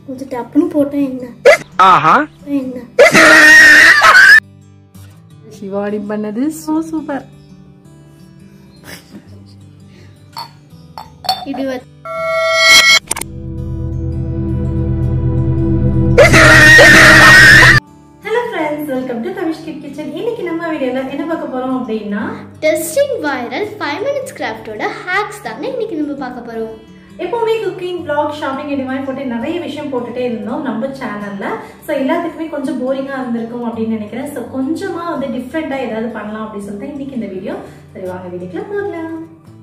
கொஞ்சம் டப்புன்னு போட்டா என்ன என்ன சிவாடி பண்ணது சோ சூப்பர் இப்படி வ- hello friends welcome to Kavish kid kitchen இன்னைக்கு நம்ம வீடியோல என்ன பார்க்க போறோம் அப்படின்னா டெஸ்டிங் வைரல் ஃபைவ் மினிட்ஸ் கிராஃப்டோட ஹேக்ஸ் தானே இன்னைக்கு நம்ம பார்க்க போறோம் எப்பவுமே குக்கிங் vlog ஷாப்பிங் இது மாதிரி போட்டு நிறைய விஷயம் போட்டுட்டே இருந்தோம் நம்ம சேனல்ல ஸோ எல்லாத்துக்குமே கொஞ்சம் போரிங்கா இருந்திருக்கும் அப்படின்னு நினைக்கிறேன் ஸோ கொஞ்சமா வந்து டிஃப்ரெண்டா ஏதாவது பண்ணலாம் அப்படின்னு சொல்லிட்டு இன்னைக்கு இந்த வீடியோ சரி வாங்க வீடியோக்குள்ள போகலாம்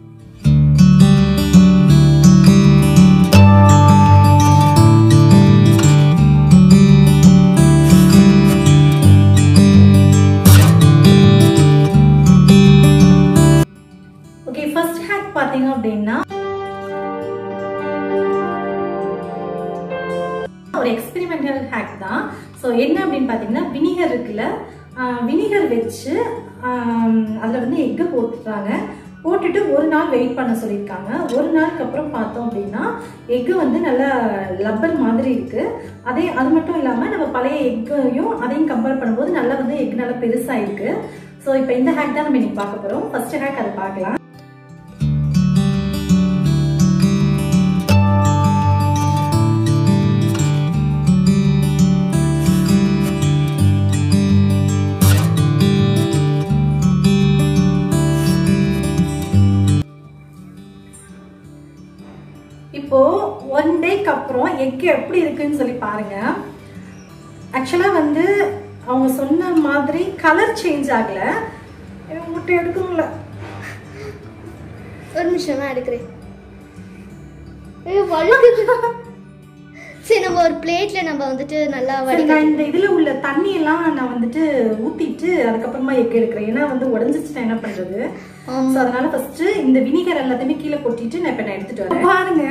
ஓகே ஃபர்ஸ்ட் ஹேக் பாத்தீங்க அப்படின்னா ஒரு எக்ஸ்பெரிமெண்டல் ஹேக் தான் ஸோ என்ன அப்படின்னு பார்த்தீங்கன்னா வினிகர் இருக்குல்ல வினிகர் வச்சு அதில் வந்து எக்கு போட்டுட்டாங்க போட்டுட்டு ஒரு நாள் வெயிட் பண்ண சொல்லியிருக்காங்க ஒரு நாளுக்கு அப்புறம் பார்த்தோம் அப்படின்னா எக்கு வந்து நல்லா லப்பர் மாதிரி இருக்கு அதே அது மட்டும் இல்லாமல் நம்ம பழைய எக்கையும் அதையும் கம்பேர் பண்ணும்போது நல்லா வந்து எக் நல்லா பெருசாக இருக்கு ஸோ இப்போ இந்த ஹேக் தான் நம்ம இன்னைக்கு பார்க்க போகிறோம் ஃபர்ஸ்ட் ஹேக் அதை பார்க்கலாம் இப்போ ஒன் டேக்கு அப்புறம் எக் எப்படி இருக்குன்னு சொல்லி பாருங்க ஆக்சுவலா வந்து அவங்க சொன்ன மாதிரி கலர் சேஞ்ச் ஆகல எனக்கு முட்டை எடுக்க முடியல ஒரு நிமிஷம் நான் எடுக்கிறேன் ஐயோ, வழுக்குது. சரி நம்ம ஒரு பிளேட்ல நம்ம வந்துட்டு நல்லா சரி, வடிக்க நான் இந்த இதுல உள்ள தண்ணி எல்லாம் நான் வந்துட்டு ஊத்திட்டு அதுக்கப்புறமா எக் எடுக்கிறேன் ஏன்னா வந்து உடஞ்சிச்சுன்னா என்ன பண்றது ஆமா. So, அதனால ஃபர்ஸ்ட் இந்த வினிகர் எல்லாத்தையுமே கீழே கொட்டிட்டு நான் இப்ப நான் எடுத்துட்டு வரேன் பாருங்க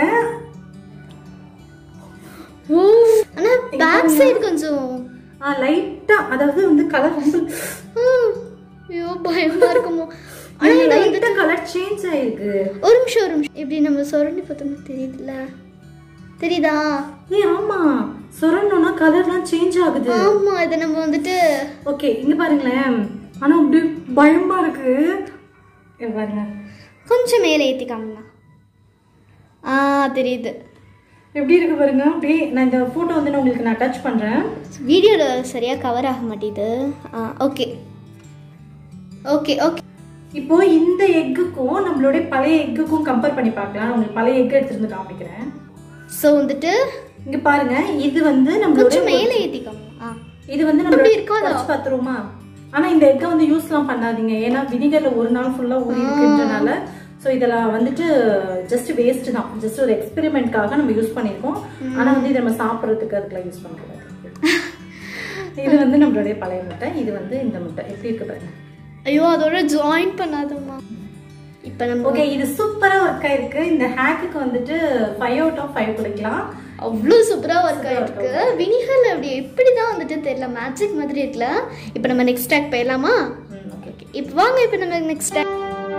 ஓ ஆனா பேக் சைடு கொஞ்சம் லைட்டா அதாவது வந்து கலர் ரொம்ப ஹம், ஐயோ பயமா இருக்குமோ ஆனா இது வந்து லைட்டா கலர் சேஞ்ச் ஆயிருக்கு ஒரு நிமிஷம் ஒரு நிமிஷம் இப்படி நம்ம சுரண்டி பார்த்தோம்னா தெரியுதுல்ல தெரியுதா ஏய் ஆமா சுரண்டோம்னா கலர்லாம் சேஞ்ச் ஆகுது ஆமா இதை நம்ம வந்துட்டு ஓகே இங்க பாருங்களேன் ஆனா அப்படி பயமா இருக்கு இங்க பாருங்க கொஞ்சம் மேலே ஏத்திக்காமண்ணா ஆ தெரியுது எப்படி இருக்கு பாருங்க அப்படியே நான் இந்த போட்டோ வந்து நான் உங்களுக்கு நான் அட்டாச் பண்றேன் வீடியோவில் சரியாக கவர் ஆக மாட்டேங்குது ஆ ஓகே ஓகே ஓகே இப்போ இந்த எக்குக்கும் நம்மளுடைய பழைய எக்குக்கும் கம்பேர் பண்ணி பார்க்கலாம் நான் உங்களுக்கு பழைய எக் எடுத்துட்டு வந்து காமிக்கிறேன் ஸோ வந்துட்டு இங்க பாருங்க இது வந்து நம்மளுடைய கொஞ்சம் மேலே ஏற்றிக்கோங்க ஆ இது வந்து நம்ம அப்படி இருக்காதா? குறைச்சு பார்த்துருவோமா ஆனா இந்த எக்கை வந்து யூஸ்லாம் பண்ணாதீங்க ஏன்னா வினிகர்ல ஒரு நாள் ஃபுல்லா ஊறி இருக்குன்றனால ஸோ இதெல்லாம் வந்துட்டு ஜஸ்ட் வேஸ்ட் தான் ஜஸ்ட் ஒரு எக்ஸ்பெரிமெண்ட்காக நம்ம யூஸ் பண்ணியிருக்கோம் ஆனா வந்து இதை நம்ம சாப்பிட்றதுக்கு அதுக்கெல்லாம் யூஸ் பண்றது இது வந்து நம்மளுடைய பழைய முட்டை இது வந்து இந்த முட்டை எப்படி இருக்கு பாருங்க ஐயோ அதோட ஜாயின் பண்ணாதம்மா இப்போ நம்ம ஓகே இது சூப்பரா ஒர்க் ஆயிருக்கு இந்த ஹேக்குக்கு வந்துட்டு ஃபைவ் அவுட் ஆஃப் ஃபைவ் கொடுக்கலாம் அவ்வளோ சூப்பராக ஒர்க் ஆகிருக்கு வினிகரில் அப்படி எப்படி தான் வந்துட்டு தெரியல மேஜிக் மாதிரி இருக்குல்ல இப்போ நம்ம நெக்ஸ்ட் டேக் போயிடலாமா ஓகே இப்போ வாங்க இப்போ நம்ம next take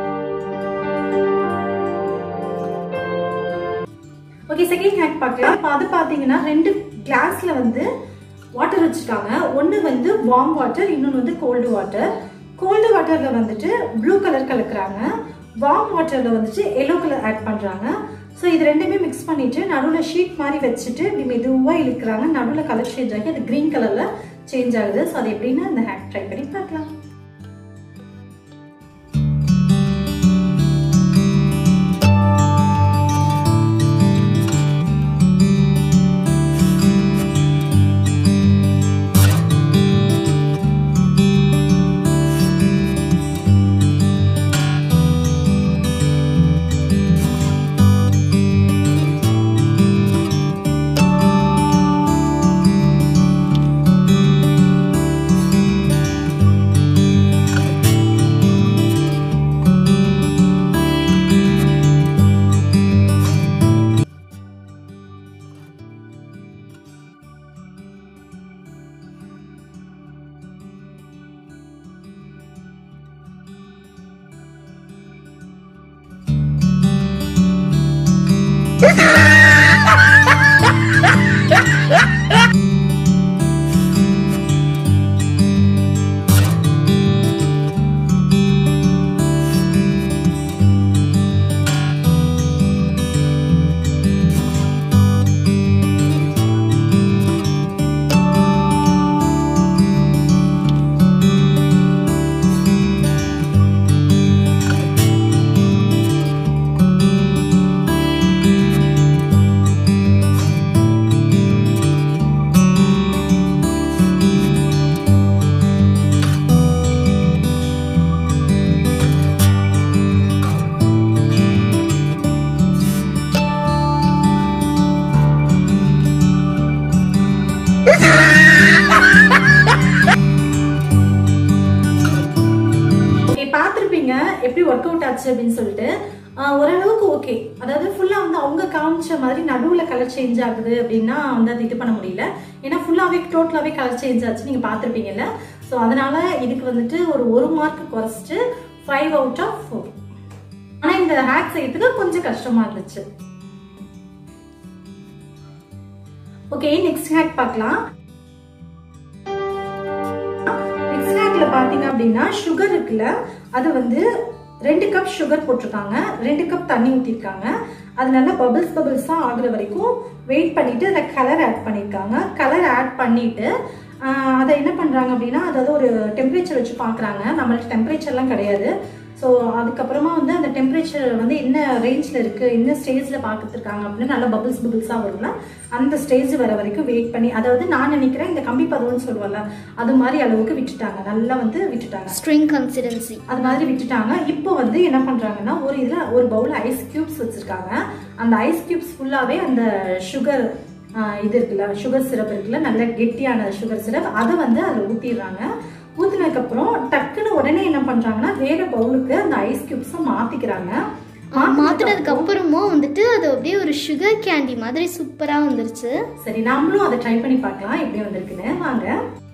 okay second hack பார்க்கலாம் இப்போ அது பார்த்தீங்கன்னா ரெண்டு கிளாஸ்ல வந்து வாட்டர் வச்சுருக்காங்க ஒன்று வந்து வார்ம் வாட்டர் இன்னொன்று வந்து கோல்டு வாட்டர் கோல்டு வாட்டரில் வந்துட்டு ப்ளூ கலர் கலக்குறாங்க வார்ம் வாட்டரில் வந்துட்டு எல்லோ கலர் ஆட் பண்ணுறாங்க ஸோ இது ரெண்டுமே மிக்ஸ் பண்ணிட்டு நடுவில் ஷீட் மாதிரி வச்சுட்டு இப்படி மெதுவாக இழுக்கிறாங்க நடுவில் கலர் சேஞ்ச் ஆகி அது க்ரீன் கலரில் சேஞ்ச் ஆகுது ஸோ அது எப்படின்னு அந்த ஹேக் ட்ரை பண்ணி பார்க்கலாம் ஆச்சு அப்படின்னு சொல்லிட்டு ஆஹ் ஓரளவுக்கு ஓகே அதாவது ஃபுல்லா வந்து அவங்க காமிச்ச மாதிரி நடுவுல கலர் சேஞ்ச் ஆகுது அப்படின்னா வந்து அது இது பண்ண முடியல ஏன்னா ஃபுல்லாவே டோட்டலாவே கலர் சேஞ்ச் ஆச்சு நீங்க பார்த்துருப்பீங்கல்ல ஸோ அதனால இதுக்கு வந்துட்டு ஒரு ஒரு மார்க் குறைச்சிட்டு ஃபைவ் அவுட் ஆஃப் ஃபோர் ஆனா இந்த ஹேக் செய்யறதுக்கு கொஞ்சம் கஷ்டமா இருந்துச்சு ஓகே நெக்ஸ்ட் ஹேக் பார்க்கலாம் நெக்ஸ்ட் ஹேக்ல பாத்தீங்க அப்படின்னா சுகர் இருக்குல்ல அது வந்து ரெண்டு கப் சுகர் போட்டிருக்காங்க ரெண்டு கப் தண்ணி ஊற்றிருக்காங்க அது நல்லா பபிள்ஸ் பபிள்ஸாக ஆகுற வரைக்கும் வெயிட் பண்ணிட்டு அதில் கலர் ஆட் பண்ணியிருக்காங்க கலர் ஆட் பண்ணிட்டு ஆஹ், அதை என்ன பண்ணுறாங்க அப்படின்னா அதாவது ஒரு டெம்பரேச்சர் வச்சு பார்க்குறாங்க நம்மள்ட்ட டெம்பரேச்சர்லாம் கிடையாது ஸோ அதுக்கப்புறமா வந்து அந்த டெம்பரேச்சர் வந்து என்ன ரேஞ்சில் இருக்குது என்ன ஸ்டேஜில் பார்த்துருக்காங்க அப்படின்னு நல்லா பபிள்ஸ் பபிள்ஸாக வரும்ல அந்த ஸ்டேஜ் வர வரைக்கும் வெயிட் பண்ணி அதாவது நான் நினைக்கிறேன் இந்த கம்பி பதம்னு சொல்லுவாங்கல்ல அது மாதிரி அளவுக்கு விட்டுட்டாங்க நல்லா வந்து விட்டுட்டாங்க ஸ்ட்ரிங் கன்சிடென்சி அது மாதிரி விட்டுட்டாங்க இப்போ வந்து என்ன பண்றாங்கன்னா ஒரு இதுல ஒரு பவுல் ஐஸ் கியூப்ஸ் வச்சிருக்காங்க அந்த ஐஸ் கியூப்ஸ் ஃபுல்லாவே அந்த சுகர் இது இருக்குல்ல சுகர் சிரப் இருக்குல்ல நல்ல கெட்டியான சுகர் சிரப் அதை வந்து அதில் ஊற்றிடுறாங்க ஊற்றினதுக்கு அப்புறம் டக்குன்னு உடனே என்ன பண்றாங்கன்னா வேற பவுலுக்கு அந்த ஐஸ் கியூப்ஸை மாத்திக்கிறாங்க மாத்துனதுக்கு அப்புறமும் வந்துட்டு அது அப்படியே ஒரு சுகர் கேண்டி மாதிரி சூப்பரா வந்துருச்சு சரி நாமளும் அதை ட்ரை பண்ணி பார்க்கலாம் எப்படி வந்திருக்குன்னு வாங்க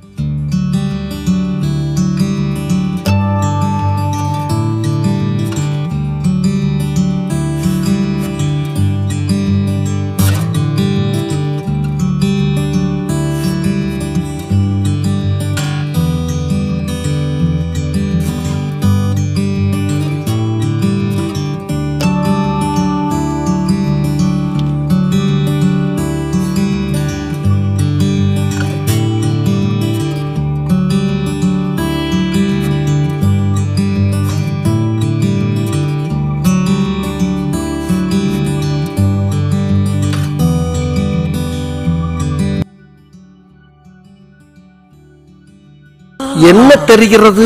என்ன தெரிகிறது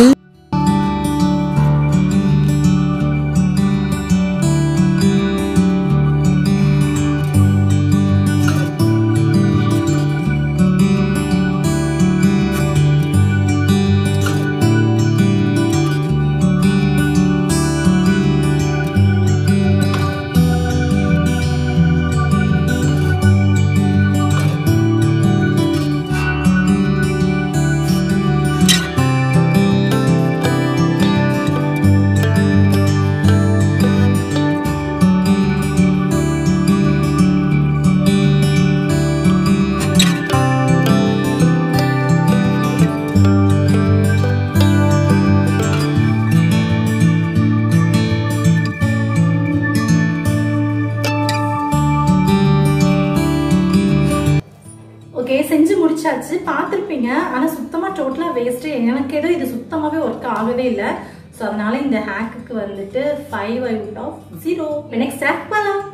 ஓகே செஞ்சு முடிச்சாச்சு பார்த்துருப்பீங்க ஆனால் சுத்தமாக டோட்டலாக வேஸ்ட்டு எனக்கு ஏதோ இது சுத்தமாகவே ஒர்க் ஆகவே இல்லை ஸோ அதனால இந்த ஹேக்குக்கு வந்துட்டு five out of zero next hack பண்ணலாம்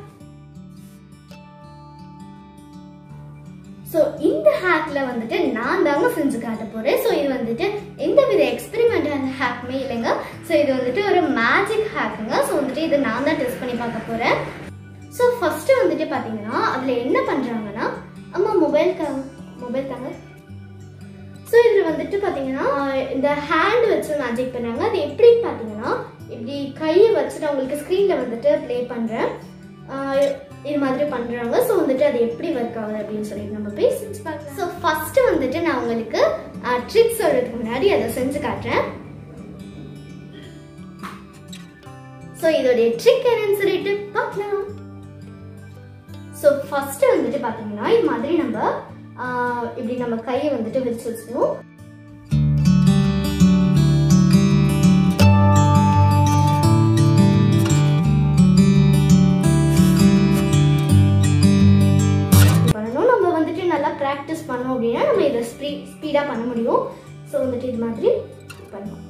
ஸோ இந்த ஹேக்ல வந்துட்டு நான் தாங்க செஞ்சு காட்ட போறேன் ஸோ இது வந்துட்டு எந்த வித எக்ஸ்பெரிமெண்ட் ஹேக்குமே இல்லைங்க ஸோ இது வந்துட்டு ஒரு மேஜிக் ஹேக்குங்க ஸோ வந்துட்டு இது நான் தான் டெஸ்ட் பண்ணி பார்க்க போறேன் ஸோ ஃபர்ஸ்ட் வந்துட்டு பார்த்தீங்கன்னா அதில் என்ன பண்றாங்கன்னா அம்மா மொபைல் மொபைல் தாங்க ஸோ இதில் வந்துட்டு பார்த்தீங்கன்னா இந்த ஹேண்ட் வச்சு மேஜிக் பண்ணுறாங்க அது எப்படின்னு பார்த்தீங்கன்னா இப்படி கையை வச்சுட்டு அவங்களுக்கு ஸ்க்ரீனில் வந்துட்டு ப்ளே பண்ணுறேன் இது மாதிரி பண்ணுறாங்க ஸோ வந்துட்டு அது எப்படி ஒர்க் ஆகுது அப்படின்னு சொல்லிட்டு நம்ம போய் செஞ்சு பார்க்கலாம் ஸோ ஃபஸ்ட்டு வந்துட்டு நான் உங்களுக்கு ட்ரிக்ஸ் சொல்கிறதுக்கு முன்னாடி அதை செஞ்சு காட்டுறேன் ஸோ இதோடைய ட்ரிக் என்னன்னு சொல்லிட்டு பார்க்கலாம் ஸோ ஃபர்ஸ்ட் வந்துட்டு பார்த்தீங்கன்னா இது மாதிரி நம்ம ஆஹ், இப்படி நம்ம கையை வந்துட்டு விரிச்சு வச்சுக்கணும் பண்ணணும் நம்ம வந்துட்டு நல்லா ப்ராக்டிஸ் பண்ணோம் அப்படின்னா நம்ம இதை ஸ்பீ ஸ்பீடாக பண்ண முடியும் ஸோ வந்துட்டு இது மாதிரி பண்ணணும்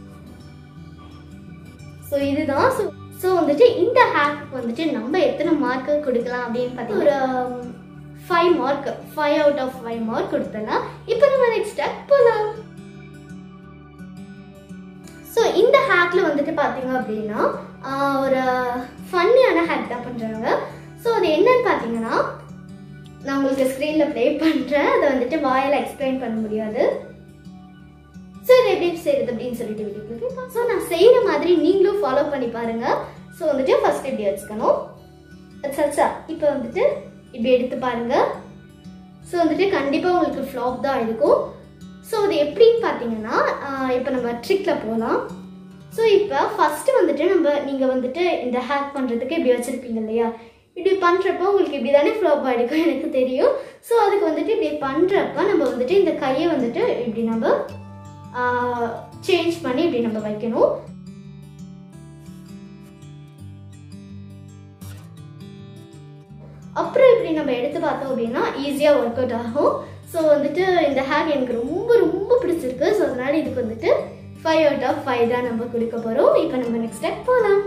ஸோ இதுதான் ஸோ ஸோ வந்துட்டு இந்த ஹேக் வந்துட்டு நம்ம எத்தனை மார்க் கொடுக்கலாம் அப்படின்னு பார்த்தீங்கன்னா ஒரு five mark five out of five mark கொடுத்தலாம் இப்போ நம்ம நெக்ஸ்ட் ஹேக் போகலாம் ஸோ இந்த ஹேக்கில் வந்துட்டு பார்த்தீங்க அப்படின்னா ஆஹ், ஒரு ஃபன்னியான ஹேக் தான் பண்ணுறாங்க ஸோ அது என்னன்னு பார்த்தீங்கன்னா நான் உங்களுக்கு ஸ்க்ரீனில் ப்ளே பண்ணுறேன் அதை வந்துட்டு வாயால் எக்ஸ்பிளைன் பண்ண முடியாது ஸோ இது எப்படி செய்யறது அப்படின்னு சொல்லிட்டு வீடியோ ஸோ நான் செய்யற மாதிரி நீங்களும் ஃபாலோ பண்ணி பாருங்க ஸோ வந்துட்டு ஃபர்ஸ்ட் இப்படி வச்சுக்கணும் சச்சா இப்போ வந்துட்டு இப்படி எடுத்து பாருங்க ஸோ வந்துட்டு கண்டிப்பாக உங்களுக்கு ஃப்ளாப் தான் இருக்கும் ஸோ அது எப்படின்னு பார்த்தீங்கன்னா இப்போ நம்ம ட்ரிக்கில் போகலாம் ஸோ இப்போ ஃபஸ்ட்டு வந்துட்டு நம்ம நீங்கள் வந்துட்டு இந்த ஹேக் பண்ணுறதுக்கு இப்படி வச்சுருப்பீங்க இல்லையா இப்படி பண்ணுறப்ப உங்களுக்கு இப்படி தானே ஃப்ளாப் ஆகிருக்கும் எனக்கு தெரியும் ஸோ அதுக்கு வந்துட்டு இப்படி பண்ணுறப்ப நம்ம வந்துட்டு இந்த கையை வந்துட்டு இப்படி நம்ம சேஞ்ச் பண்ணி இப்படி நம்ம வைக்கணும் அப்புறம் இப்படி நம்ம எடுத்து பார்த்தோம் அப்படின்னா ஈஸியாக ஒர்க் அவுட் ஆகும் ஸோ வந்துட்டு இந்த ஹேக் எனக்கு ரொம்ப ரொம்ப பிடிச்சிருக்கு ஸோ அதனால இதுக்கு வந்துட்டு ஃபைவ் அவுட் ஆஃப் ஃபைவ் தான் நம்ம கொடுக்க போகிறோம் இப்போ நம்ம நெக்ஸ்ட் ஸ்டெப் போகலாம்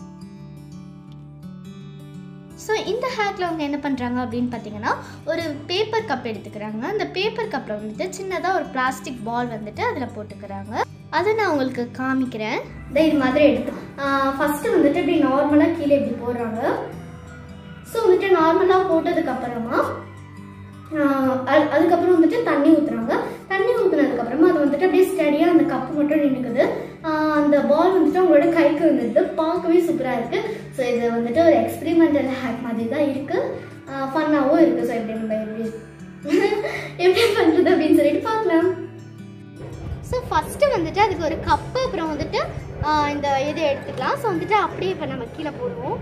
ஸோ இந்த ஹேக்கில் அவங்க என்ன பண்ணுறாங்க அப்படின்னு பார்த்தீங்கன்னா ஒரு பேப்பர் கப் எடுத்துக்கிறாங்க அந்த பேப்பர் கப்பில் வந்துட்டு சின்னதாக ஒரு பிளாஸ்டிக் பால் வந்துட்டு அதில் போட்டுக்கிறாங்க அதை நான் உங்களுக்கு காமிக்கிறேன் இதை இது மாதிரி எடுத்து ஃபஸ்ட்டு வந்துட்டு இப்படி நார்மலாக கீழே இப்படி போடுறாங்க ஸோ வந்துட்டு நார்மலாக போட்டதுக்கு அப்புறமா ஆஹ் அது- அதுக்கப்புறம் வந்துட்டு தண்ணி ஊற்றுறாங்க தண்ணி ஊற்றுனதுக்கப்புறமா அது வந்துட்டு அப்படியே ஸ்டடியாக அந்த கப்பு மட்டும் நின்றுக்குது அந்த பால் வந்துட்டு அவங்களோட கைக்கு வந்துட்டு பார்க்கவே சூப்பராக இருக்குது ஸோ இது வந்துட்டு ஒரு எக்ஸ்பெரிமெண்டல் ஹேக் மாதிரி தான் இருக்குது ஃபன்னாகவும் இருக்குது ஸோ எப்படி நம்ம எப்படி எப்படி பண்ணுறது அப்படின்னு சொல்லிட்டு பார்க்கலாம் ஸோ ஃபஸ்ட்டு வந்துட்டு அதுக்கு ஒரு கப்பு அப்புறம் வந்துட்டு ஆஹ் இந்த இது எடுத்துக்கலாம் ஸோ வந்துட்டு அப்படியே இப்போ நம்ம கீழே போடுவோம்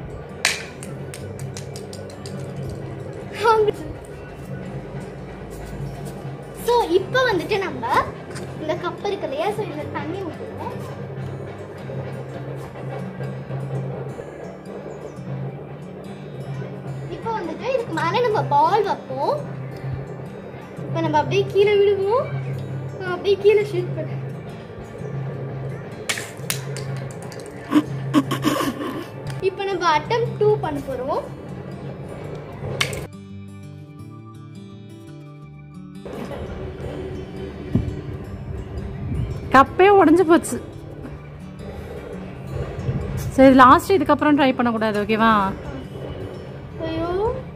ஸோ இப்போ வந்துட்டு நம்ம இந்த கப் இருக்கு இல்லையா ஸோ இதில் தண்ணி ஊற்றுவோம் இப்போ வந்துட்டு இதுக்கு மேலே நம்ம பால் வைப்போம் இப்போ நம்ம அப்படியே கீழே விடுவோம் நான் அப்படியே கீழே ஷூட் பண்ண இப்போ நம்ம அட்டம் டூ பண்ண போகிறோம் கப்பே உடஞ்சு போச்சு சரி லாஸ்ட் இதுக்கப்புறம் ட்ரை பண்ணக்கூடாது ஓகேவா ஐயோ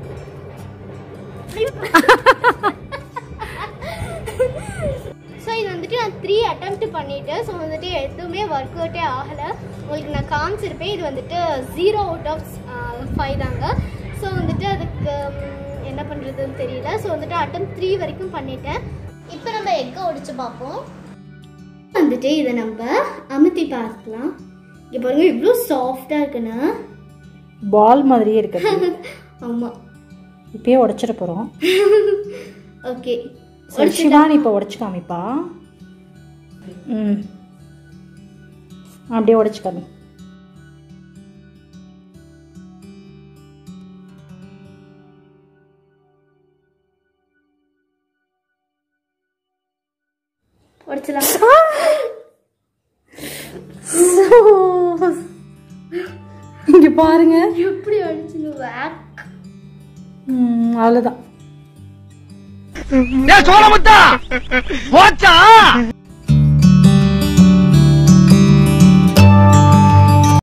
ஸோ இது வந்துட்டு நான் த்ரீ அட்டம்ப்ட் பண்ணிட்டேன் ஸோ வந்துட்டு எதுவுமே ஒர்க் அவுட்டே ஆகலை உங்களுக்கு நான் காமிச்சிருப்பேன் இது வந்துட்டு ஜீரோ அவுட் ஆஃப் ஃபைவ் தாங்க ஸோ வந்துட்டு அதுக்கு ம், என்ன பண்ணுறதுன்னு தெரியல ஸோ வந்துட்டு அட்டம் த்ரீ வரைக்கும் பண்ணிட்டேன் இப்போ நம்ம எக்கை ஒடிச்சு பார்ப்போம் வந்துட்டு இதை நம்ம அமுத்தி பார்க்கலாம் இங்கே பாருங்க இவ்வளோ சாஃப்டாக இருக்குன்னா பால் மாதிரியே இருக்கு ஆமாம் இப்பயே உடைச்சிட போகிறோம் ஓகே சரி சிவானி இப்போ உடைச்சு காமிப்பா ம் அப்படியே உடைச்சு காமி உடச்சலாம் இங்க பாருங்க எப்படி அடிச்சுங்க வேக் ம், அவ்வளவுதான் ஏ சோழமுத்தா போச்சா